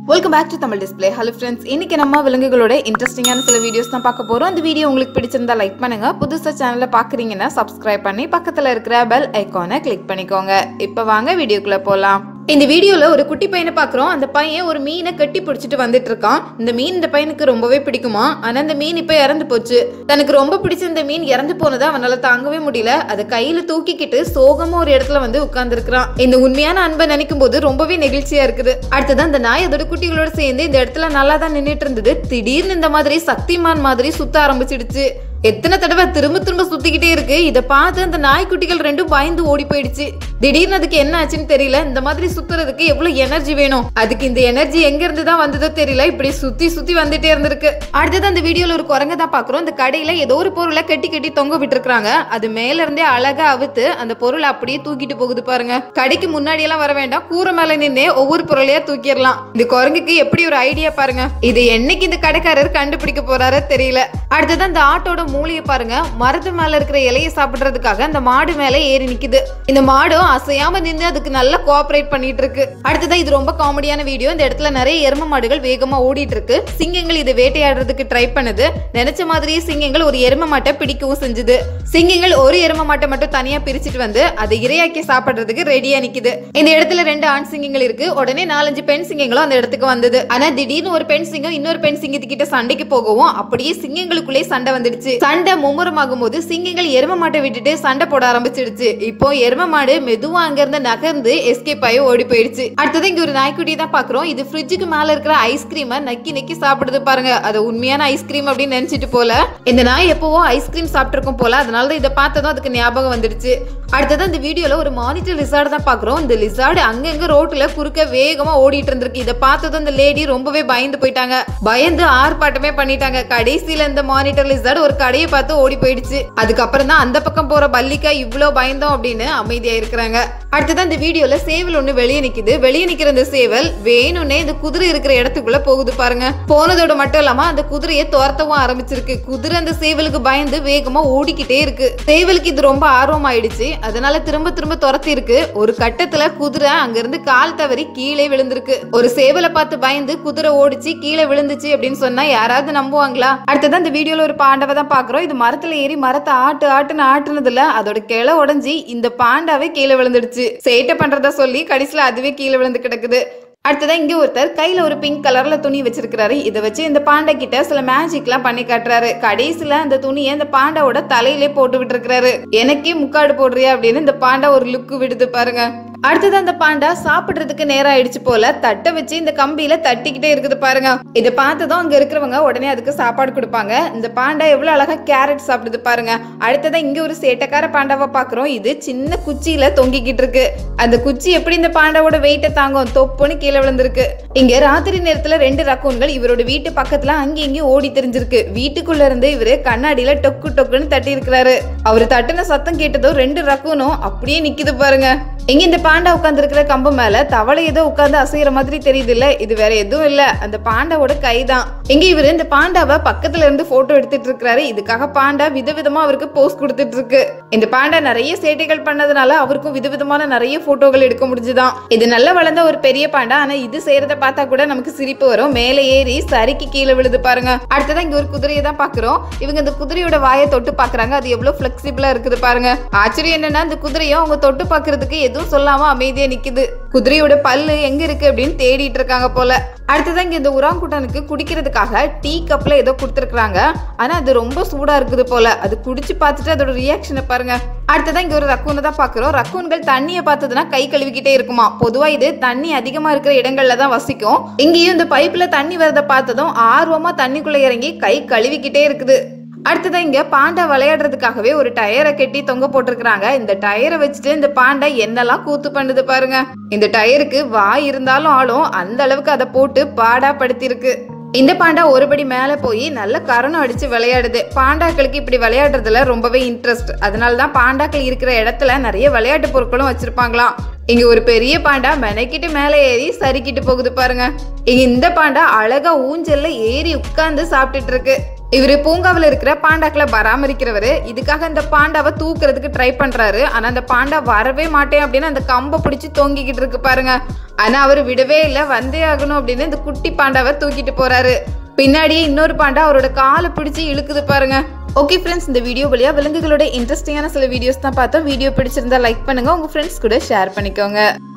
welcome back to Tamil display hello friends இன்னைக்கு நம்ம விலங்குகளோட இன்ட்ரெஸ்டிங்கான சில வீடியோஸ் தான் பார்க்க போறோம் அந்த வீடியோ உங்களுக்கு பிடிச்சிருந்தா லைக் பண்ணுங்க புதுசா சேனலை பாக்குறீங்கன்னா சப்ஸ்கிரைப் பண்ணி பக்கத்துல இருக்கிற பெல் ஐகானை கிளிக் பண்ணிக்கோங்க இப்போ வாங்க வீடியோக்குள்ள போலாம் இந்த வீடியோல ஒரு குட்டி பையனை பாக்குறோம் அந்த பையன் ஒரு மீனை கட்டி பிடிச்சிட்டு வந்துட்டு இருக்கான் இந்த மீன் இந்த பையனுக்கு ரொம்பவே பிடிக்குமா ஆனா இந்த மீன் இப்ப இறந்து போச்சு தனக்கு ரொம்ப பிடிச்ச இந்த மீன் இறந்து போனதை அவனால தாங்கவே முடியல அதை கையில தூக்கிக்கிட்டு சோகமா ஒரு இடத்துல வந்து உட்கார்ந்து இந்த உண்மையான அன்பை நினைக்கும் போது ரொம்பவே நெகிழ்ச்சியா இருக்குது அடுத்தது அந்த நாய் அதோட குட்டிகளோட சேர்ந்து இந்த இடத்துல நல்லா தான் நின்னுட்டு இருந்தது திடீர்னு இந்த மாதிரி சக்திமான் மாதிரி சுத்த ஆரம்பிச்சிடுச்சு எத்தனை தடவை திரும்ப திரும்ப சுத்திக்கிட்டே இருக்கு இதை பார்த்து அந்த நாய்க்குட்டிகள் ரெண்டும் பயந்து ஓடி போயிடுச்சு திடீர்னு அதுக்கு என்ன ஆச்சுன்னு தெரியல இந்த மாதிரி சுத்துறதுக்கு எவ்வளவு எனர்ஜி வேணும் அதுக்கு இந்த எனர்ஜி எங்க இருந்து தான் வந்ததோ தெரியல இப்படி சுத்தி சுத்தி வந்துட்டே இருந்திருக்கு அடுத்தது அந்த வீடியோல ஒரு குரங்க தான் பாக்குறோம் இந்த கடையில ஏதோ ஒரு பொருளை கட்டி கட்டி தொங்க விட்டுருக்காங்க அது மேல இருந்தே அழகா அவுத்து அந்த பொருளை அப்படியே தூக்கிட்டு போகுது பாருங்க கடைக்கு முன்னாடி எல்லாம் வர வேண்டாம் கூரை மேல நின்னே ஒவ்வொரு பொருளையா தூக்கிடலாம் இந்த குரங்குக்கு எப்படி ஒரு ஐடியா பாருங்க இது என்னைக்கு இந்த கடைக்காரர் கண்டுபிடிக்க போறாரோ தெரியல அடுத்தது அந்த ஆட்டோட மூளையை பாருங்க மரத்து மேல இருக்கிற இலையை சாப்பிடுறதுக்காக அந்த மாடு மேல ஏறி நிக்குது இந்த மாடும் அசையாம நின்று அதுக்கு நல்லா கோஆபரேட் பண்ணிட்டு இருக்கு அடுத்ததா இது ரொம்ப காமெடியான வீடியோ இந்த இடத்துல நிறைய எரும மாடுகள் வேகமா ஓடிட்டு இருக்கு சிங்கங்கள் இதை வேட்டையாடுறதுக்கு ட்ரை பண்ணுது நினைச்ச மாதிரியே சிங்கங்கள் ஒரு எரும மாட்டை பிடிக்கவும் செஞ்சுது சிங்கங்கள் ஒரு எரும மாட்டை மட்டும் தனியா பிரிச்சுட்டு வந்து அதை இரையாக்கி சாப்பிடுறதுக்கு ரெடியா நிக்குது இந்த இடத்துல ரெண்டு ஆண் சிங்கங்கள் இருக்கு உடனே நாலஞ்சு பெண் சிங்கங்களும் அந்த இடத்துக்கு வந்தது ஆனா திடீர்னு ஒரு பெண் சிங்கம் இன்னொரு பெண் சிங்கத்துக்கிட்ட சண்டைக்கு போகவும் அப்படியே சிங்கங்களுக்குள்ளே சண்டை வந்துடுச்சு சண்டை மும்முரமாகும் போது சிங்கங்கள் எரும மாட்டை விட்டுட்டு சண்டை போட ஆரம்பிச்சிடுச்சு இப்போ எரும மாடு மெதுவா அங்க இருந்து நகர்ந்து எஸ்கேப் ஆகி ஓடி போயிடுச்சு அடுத்தது இங்க ஒரு நாய்க்குட்டி தான் பாக்குறோம் இது ஃப்ரிட்ஜுக்கு மேல இருக்கிற ஐஸ்கிரீமை நக்கி நக்கி சாப்பிடுது பாருங்க அது உண்மையான ஐஸ்கிரீம் அப்படின்னு நினைச்சிட்டு போல இந்த நாய் எப்பவோ ஐஸ்கிரீம் சாப்பிட்டிருக்கும் போல அதனால தான் இதை பார்த்ததும் அதுக்கு ஞாபகம் வந்துடுச்சு அடுத்தது அந்த வீடியோல ஒரு மானிட்டர் லிசார்டு தான் பாக்குறோம் இந்த லிசார்டு அங்கங்க ரோட்ல குறுக்க வேகமா ஓடிட்டு இருந்திருக்கு இதை பார்த்ததும் அந்த லேடி ரொம்பவே பயந்து போயிட்டாங்க பயந்து ஆர்ப்பாட்டமே பண்ணிட்டாங்க கடைசியில இந்த மானிட்டர் லிசார்டு ஒரு கடையை பார்த்து ஓடி போயிடுச்சு அதுக்கப்புறம் தான் அந்த பக்கம் போற பல்லிக்கா இவ்ளோ பயந்தோம் அப்படின்னு அமைதியா இருக்கிறாங்க அடுத்தது அந்த வீடியோல சேவல் ஒண்ணு வெளியே நிக்குது வெளியே நிக்கிற இந்த சேவல் வேணும்னே இந்த குதிரை இருக்கிற இடத்துக்குள்ள போகுது பாருங்க போனதோட மட்டும் இல்லாம அந்த குதிரையை துரத்தவும் ஆரம்பிச்சிருக்கு குதிரை அந்த சேவலுக்கு பயந்து வேகமா ஓடிக்கிட்டே இருக்கு சேவலுக்கு இது ரொம்ப ஆர்வம் ஆயிடுச்சு அதனால திரும்ப திரும்ப துரத்தி இருக்கு ஒரு கட்டத்துல குதிரை அங்க இருந்து கால் தவறி கீழே விழுந்திருக்கு ஒரு சேவலை பார்த்து பயந்து குதிரை ஓடிச்சு கீழே விழுந்துச்சு அப்படின்னு சொன்னா யாராவது நம்புவாங்களா அடுத்தது அந்த வீடியோல ஒரு பாண்டவை தான் பாக்குறோம் இது மரத்துல ஏறி மரத்தை ஆட்டு ஆட்டுன்னு ஆட்டுனதுல அதோட கிளை உடைஞ்சி இந்த பாண்டாவே கீழே விழுந்துடுச்சு சேட்டை பண்றதா சொல்லி கடைசியில அதுவே கீழே விழுந்து கிடக்குது அடுத்ததான் இங்க ஒருத்தர் கையில ஒரு பிங்க் கலர்ல துணி வச்சிருக்கிறாரு இதை வச்சு இந்த பாண்டா கிட்ட சில மேஜிக்லாம் பண்ணி காட்டுறாரு கடைசியில அந்த துணியை இந்த பாண்டாவோட தலையிலே போட்டு விட்டுருக்காரு எனக்கே முக்காடு போடுறியா அப்படின்னு இந்த பாண்டா ஒரு லுக்கு விடுது பாருங்க அடுத்தது அந்த பாண்டா சாப்பிடுறதுக்கு நேரம் ஆயிடுச்சு போல தட்டை வச்சு இந்த கம்பியில தட்டிக்கிட்டே இருக்குது பாருங்க இதை பார்த்ததும் அங்க இருக்கிறவங்க உடனே அதுக்கு சாப்பாடு கொடுப்பாங்க இந்த பாண்டா எவ்வளவு அழகா கேரட் சாப்பிடுது பாருங்க அடுத்ததான் இங்க ஒரு சேட்டக்கார பாண்டாவை பாக்குறோம் இது சின்ன குச்சியில தொங்கிக்கிட்டு இருக்கு அந்த குச்சி எப்படி இந்த பாண்டாவோட வெயிட்டை தாங்கும் தொப்புன்னு கீழே விழுந்திருக்கு இங்க ராத்திரி நேரத்துல ரெண்டு ரக்கூன்கள் இவரோட வீட்டு பக்கத்துல அங்கேயும் இங்கேயும் ஓடி தெரிஞ்சிருக்கு வீட்டுக்குள்ள இருந்து இவரு கண்ணாடியில டொக்கு டொக்குன்னு தட்டி இருக்கிறாரு அவரு தட்டுன சத்தம் கேட்டதும் ரெண்டு ரக்கூனும் அப்படியே நிக்குது பாருங்க எங்க இந்த பாண்டா உட்கார்ந்து இருக்கிற கம்பு மேல தவளை ஏதோ உட்கார்ந்து அசைகிற மாதிரி தெரியுது இல்ல இது வேற எதுவும் இல்ல அந்த பாண்டாவோட கைதான் எங்க இவரு இந்த பாண்டாவை பக்கத்துல இருந்து போட்டோ எடுத்துட்டு இருக்காரு இதுக்காக பாண்டா விதவிதமா அவருக்கு போஸ்ட் கொடுத்துட்டு இருக்கு இந்த பாண்டா நிறைய சேட்டைகள் பண்ணதுனால அவருக்கும் விதவிதமான நிறைய போட்டோகள் எடுக்க முடிஞ்சுதான் இது நல்லா வளர்ந்த ஒரு பெரிய பாண்டா ஆனா இது செய்யறத பார்த்தா கூட நமக்கு சிரிப்பு வரும் மேலே ஏறி சரிக்கு கீழே விழுது பாருங்க அடுத்ததான் இங்க ஒரு குதிரையை தான் பாக்குறோம் இவங்க இந்த குதிரையோட வாயை தொட்டு பாக்குறாங்க அது எவ்வளவு பிளெக்சிபிளா இருக்குது பாருங்க ஆச்சரியம் என்னன்னா இந்த குதிரையும் அவங்க தொட்டு பாக்குறதுக்கு எதுவும் சொல்லாம அமைதியா நிக்குது குதிரையோட பல்லு எங்க இருக்கு அப்படின்னு தேடிட்டு இருக்காங்க போல அடுத்ததான் இங்க இந்த உராங்குட்டனுக்கு குடிக்கிறதுக்காக டீ கப்ல ஏதோ கொடுத்துருக்காங்க ஆனா அது ரொம்ப சூடா இருக்குது போல அது குடிச்சு பார்த்துட்டு அதோட ரியாக்ஷனை பாருங்க அடுத்ததான் இங்க ஒரு ரக்கூனை தான் பாக்குறோம் ரக்கூன்கள் தண்ணியை பார்த்ததுன்னா கை கழுவிக்கிட்டே இருக்குமா பொதுவா இது தண்ணி அதிகமா இருக்கிற இடங்கள்ல தான் வசிக்கும் இங்கேயும் இந்த பைப்ல தண்ணி வரதை பார்த்ததும் ஆர்வமா தண்ணிக்குள்ள இறங்கி கை கழுவிக்கிட்டே இருக்குது அடுத்ததான் இங்க பாண்டா விளையாடுறதுக்காகவே ஒரு டயரை கட்டி தொங்க போட்டிருக்கிறாங்க இந்த டயரை வச்சுட்டு இந்த பாண்டா என்னெல்லாம் கூத்து பண்ணுது பாருங்க இந்த டயருக்கு வாய் இருந்தாலும் ஆளும் அந்த அளவுக்கு அதை போட்டு பாடா படுத்திருக்கு இந்த பாண்டா ஒருபடி மேலே போய் நல்ல கரணம் அடிச்சு விளையாடுது பாண்டாக்களுக்கு இப்படி விளையாடுறதுல ரொம்பவே இன்ட்ரெஸ்ட் அதனால தான் பாண்டாக்கள் இருக்கிற இடத்துல நிறைய விளையாட்டு பொருட்களும் வச்சிருப்பாங்களாம் இங்க ஒரு பெரிய பாண்டா மெனக்கிட்டு மேலே ஏறி சரிக்கிட்டு போகுது பாருங்க இங்க இந்த பாண்டா அழகா ஊஞ்சல்ல ஏறி உட்கார்ந்து சாப்பிட்டுட்டு இருக்கு இவரு பூங்காவில் இருக்கிற பாண்டாக்களை பராமரிக்கிறவரு இதுக்காக இந்த பாண்டாவை தூக்குறதுக்கு ட்ரை பண்றாரு ஆனா அந்த பாண்டா வரவே மாட்டேன் அப்படின்னு அந்த கம்பை பிடிச்சி தொங்கிக்கிட்டு இருக்கு பாருங்க ஆனா அவர் விடவே இல்லை வந்தே ஆகணும் அப்படின்னு இந்த குட்டி பாண்டாவை தூக்கிட்டு போறாரு பின்னாடியே இன்னொரு பாண்டா அவரோட காலை பிடிச்சி இழுக்குது பாருங்க ஓகே ஃப்ரெண்ட்ஸ் இந்த வீடியோ வழியா விலங்குகளோட இன்ட்ரெஸ்டிங்கான சில வீடியோஸ் தான் பார்த்தோம் வீடியோ பிடிச்சிருந்தா லைக் பண்ணுங்க உங்க ஃப்ரெண்ட்ஸ் கூட ஷேர் பண்ணிக்கோங்க